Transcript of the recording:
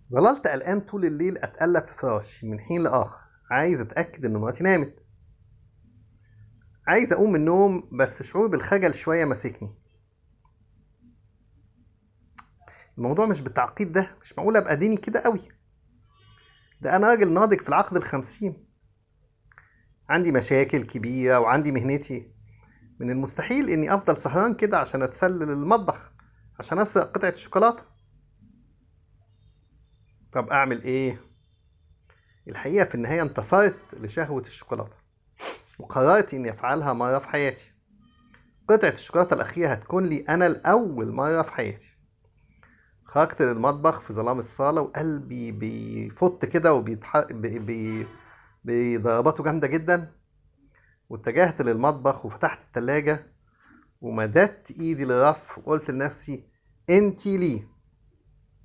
ظللت قلقان طول الليل اتقلب في فراشي من حين لاخر عايز اتاكد ان مراتي نامت عايز اقوم من النوم بس شعور بالخجل شويه ماسكني الموضوع مش بالتعقيد ده مش معقول ابقى ديني كده قوي ده انا راجل ناضج في العقد الخمسين عندي مشاكل كبيرة وعندي مهنتي من المستحيل اني افضل سهران كده عشان اتسلل المطبخ عشان اسرق قطعة الشوكولاتة طب اعمل ايه الحقيقة في النهاية انتصرت لشهوة الشوكولاتة وقررت اني افعلها مرة في حياتي قطعة الشوكولاتة الأخيرة هتكون لي أنا لأول مرة في حياتي خرجت للمطبخ في ظلام الصالة وقلبي بيفط كده وبيتح... بي... بي... بضرباته جامدة جدا واتجهت للمطبخ وفتحت التلاجة ومددت ايدي للرف وقلت لنفسي انتي ليه